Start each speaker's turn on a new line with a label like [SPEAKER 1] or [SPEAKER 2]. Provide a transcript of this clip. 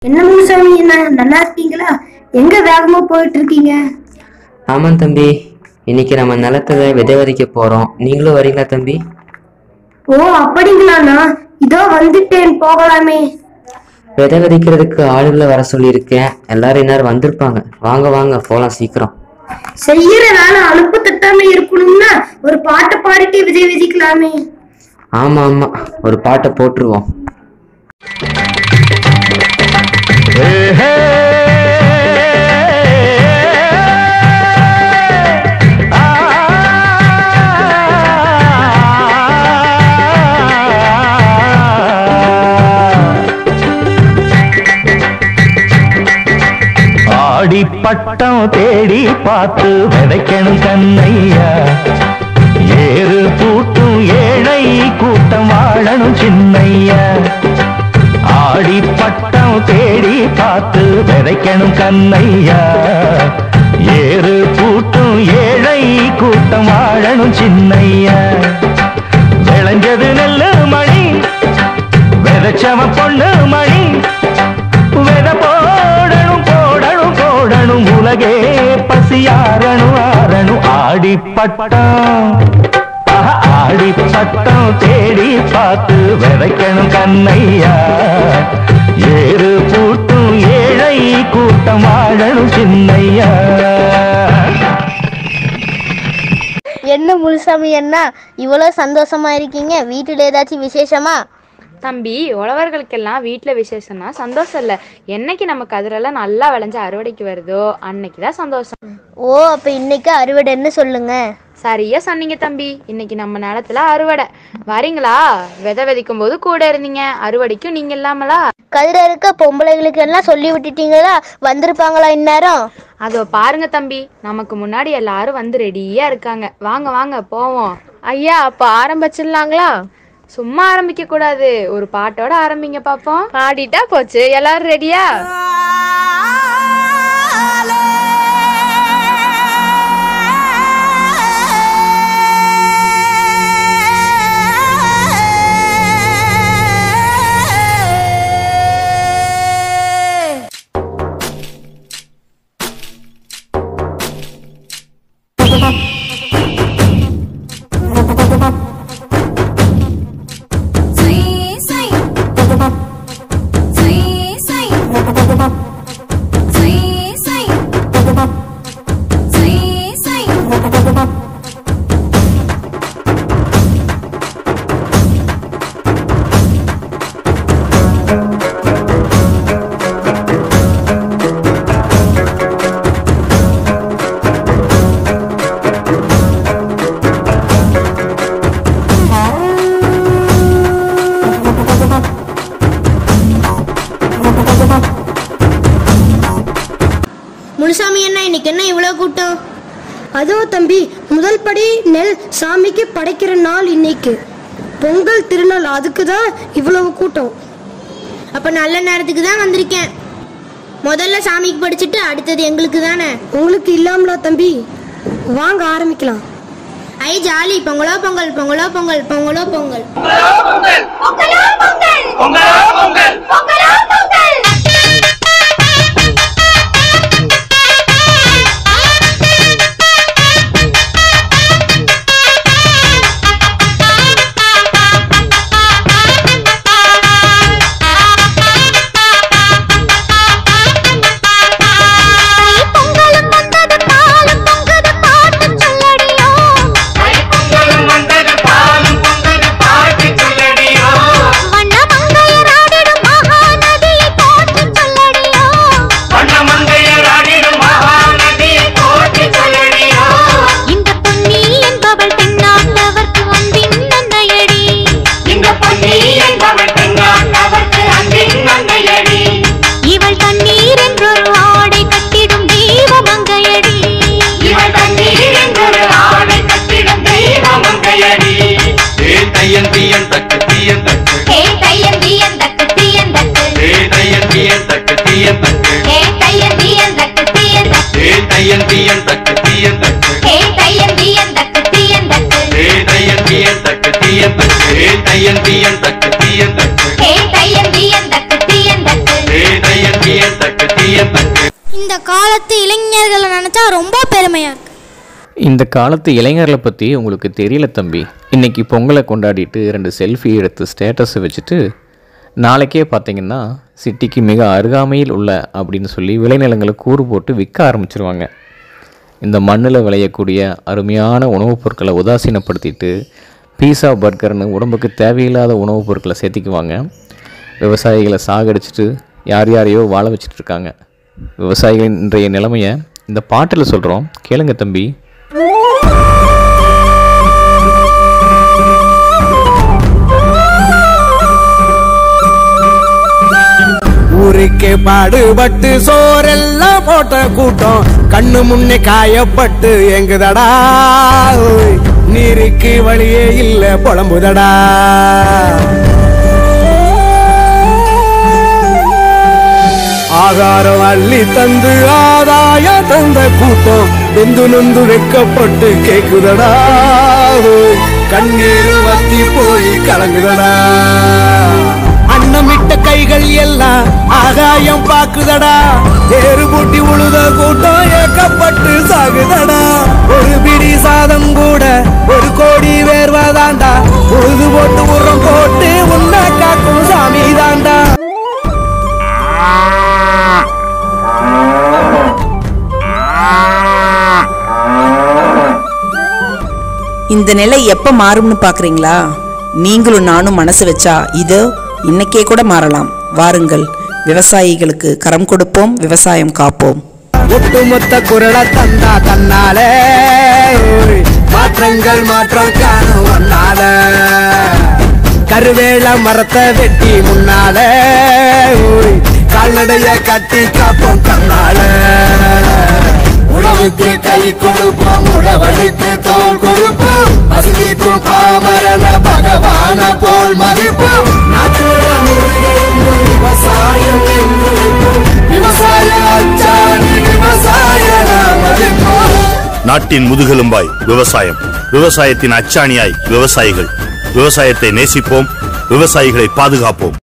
[SPEAKER 1] என்ன முனுசாமி என்ன நல்லா இருக்கீங்களா எங்க வேகமா போயிட்டு இருக்கீங்க
[SPEAKER 2] ஆமாம் தம்பி இன்னைக்கு நம்ம நிலத்துல விதை விதைக்க போறோம் நீங்களும் வரீங்களா தம்பி
[SPEAKER 1] ஓ அப்படிங்களாண்ணா இதோ வந்துட்டேன் போகலாமே
[SPEAKER 2] விதை விதைக்கிறதுக்கு ஆளுகளை வர சொல்லியிருக்கேன் எல்லாரும் இந்நேரம் வந்திருப்பாங்க வாங்க வாங்க போலாம் சீக்கிரம்
[SPEAKER 1] செய்யற வேலை அலுப்பு தட்டாம இருக்கணும்னா ஒரு பாட்டை பாடிட்டு விதை விதிக்கலாமே
[SPEAKER 2] ஆமா ஆமா ஒரு பாட்டை போட்டுருவோம்
[SPEAKER 3] ஆடி பட்டம் தேடி பார்த்து விதைக்கணும் கண்ணையா ஏறு கூட்டும் ஏழை கூட்டம் வாழணும் சின்னையா ஆடி பட்டம் தேடி பார்த்து விதைக்கணும் கண்ணையா ஏறு கூட்டும் ஏழை கூட்டம் வாழணும் சின்னையா விளைஞ்சது நெல்லு மணி விதைச்சவன் பொண்ணு மணி வித போடணும் போடணும் போடணும் உலகே பசியாரணும் ஆரணும் ஆடி பட்டம் ஆஹா, ஆடி பட்டம் தேடி பார்த்து விதைக்கணும் கண்ணையா ஏறு கூட்டும் ஏழை கூட்டம் வாழணும் சின்னையா
[SPEAKER 4] என்ன முழுசாமி என்ன இவ்வளோ சந்தோஷமா இருக்கீங்க வீட்டில் ஏதாச்சும் விசேஷமா
[SPEAKER 5] தம்பி உழவர்களுக்கெல்லாம் வீட்டில் விசேஷம்னா சந்தோஷம் இல்லை என்னைக்கு நம்ம கதிரெல்லாம் நல்லா விளைஞ்சு அறுவடைக்கு வருதோ அன்னைக்கு தான் சந்தோஷம்
[SPEAKER 4] ஓ அப்போ இன்னைக்கு அறுவடைன்னு சொல்லுங்க
[SPEAKER 5] சரியா சொன்னீங்க தம்பி இன்னைக்கு நம்ம நிலத்துல அறுவடை வரீங்களா விதை விதைக்கும் போது கூட இருந்தீங்க அறுவடைக்கும் நீங்க இல்லாமலா
[SPEAKER 4] கதிர இருக்க பொம்பளைகளுக்கு எல்லாம் சொல்லி விட்டுட்டீங்களா வந்திருப்பாங்களா இந்நேரம்
[SPEAKER 5] அதோ பாருங்க தம்பி நமக்கு முன்னாடி எல்லாரும் வந்து ரெடியா இருக்காங்க வாங்க வாங்க போவோம் ஐயா அப்ப ஆரம்பிச்சிடலாங்களா சும்மா ஆரம்பிக்க கூடாது ஒரு பாட்டோட ஆரம்பிங்க பாப்போம் பாடிட்டா போச்சு எல்லாரும் ரெடியா
[SPEAKER 4] முழுசாமி என்ன இன்னைக்கு என்ன இவ்வளோ கூட்டம்
[SPEAKER 1] அதோ தம்பி முதல் படி நெல் சாமிக்கு படைக்கிற நாள் இன்னைக்கு பொங்கல் திருநாள் அதுக்கு தான் இவ்வளவு கூட்டம்
[SPEAKER 4] அப்போ நல்ல நேரத்துக்கு தான் வந்திருக்கேன் முதல்ல சாமிக்கு படிச்சுட்டு அடுத்தது எங்களுக்கு தானே
[SPEAKER 1] உங்களுக்கு இல்லாமலா தம்பி வாங்க ஆரம்பிக்கலாம்
[SPEAKER 4] ஐ ஜாலி பொங்கலோ பொங்கல் பொங்கலோ பொங்கல் பொங்கலோ பொங்கல் பொங்கலும் வந்தது பாலும் பொங்குது பாட்டு சொல்லடியோ வண்ண மங்கையராடிடும் மகாநதியே
[SPEAKER 6] இந்த காலத்து இளைஞர்களை நினச்சா ரொம்ப பெருமையாக இருக்கு
[SPEAKER 7] இந்த காலத்து இளைஞர்களை பற்றி உங்களுக்கு தெரியல தம்பி இன்னைக்கு பொங்கலை கொண்டாடிட்டு ரெண்டு செல்ஃபி எடுத்து ஸ்டேட்டஸை வச்சுட்டு நாளைக்கே பார்த்தீங்கன்னா சிட்டிக்கு மிக அருகாமையில் உள்ள அப்படின்னு சொல்லி விளைநிலங்களை கூறு போட்டு விற்க ஆரம்பிச்சிருவாங்க இந்த மண்ணில் விளையக்கூடிய அருமையான உணவுப் பொருட்களை உதாசீனப்படுத்திட்டு பீஸா பர்கர்னு உடம்புக்கு தேவையில்லாத உணவுப் பொருட்களை சேர்த்திக்குவாங்க விவசாயிகளை சாகடிச்சிட்டு யார் யாரையோ வாழ வச்சிட்டு இருக்காங்க விவசாயிகளின் இன்றைய நிலைமையை இந்த பாட்டில் சொல்கிறோம் கேளுங்க தம்பி
[SPEAKER 8] ஊருக்கே பாடுபட்டு சோறெல்லாம் போட்ட கூட்டம் கண்ணு முன்னே காயப்பட்டு எங்குதடா ஓய், நீருக்கு வழியே இல்ல புலம்புதடா ஆகாரம் அள்ளி தந்து ஆதாயம் தந்த கூட்டம் நொந்து நொந்து வெக்கப்பட்டு கேக்குதடா ஓய், கண்ணீர் வத்தி போய் கலங்குதடா அன்னமிட்ட கைகள் எல்லாம் ஆகாயம் பாக்குதடா ஏறு பூட்டி உழுத கூட்டம் ஏக்கப்பட்டு சாகுதடா ஒரு பிடி சாதம் கூட ஒரு கோடி வேர்வாதாண்டா உழுது போட்டு உரம் போட்டு உன்னை காக்கும் சாமி தாண்டா
[SPEAKER 9] இந்த நிலை எப்ப மாறும்னு பாக்குறீங்களா நீங்களும் நானும் மனசு வச்சா இதோ இன்னைக்கே கூட மாறலாம் வாருங்கள் விவசாயிகளுக்கு கரம் கொடுப்போம் விவசாயம் காப்போம்
[SPEAKER 8] ஒட்டுமொத்த குரலை தந்தா தன்னாலே ஓய், மாற்றங்கள் மாற்றம் காணும் ஒன்னால கருவேல மரத்தை வெட்டி முன்னால ஓய், கால்நடைய கட்டி காப்போம் கண்ணால உணவுக்கு கை கொடுப்போம் உழவழித்து தோல் கொடுப்போம் பசிக்கும் பாமரன பகவான போல் மதிப்போம் நாட்டோட முருகன் விவசாயம் என்றும் விவசாய அச்சாணி விவசாய மதிப்போம்
[SPEAKER 10] நாட்டின் முதுகெலும்பாய் விவசாயம் விவசாயத்தின் அச்சாணியாய் விவசாயிகள் விவசாயத்தை நேசிப்போம் விவசாயிகளை பாதுகாப்போம்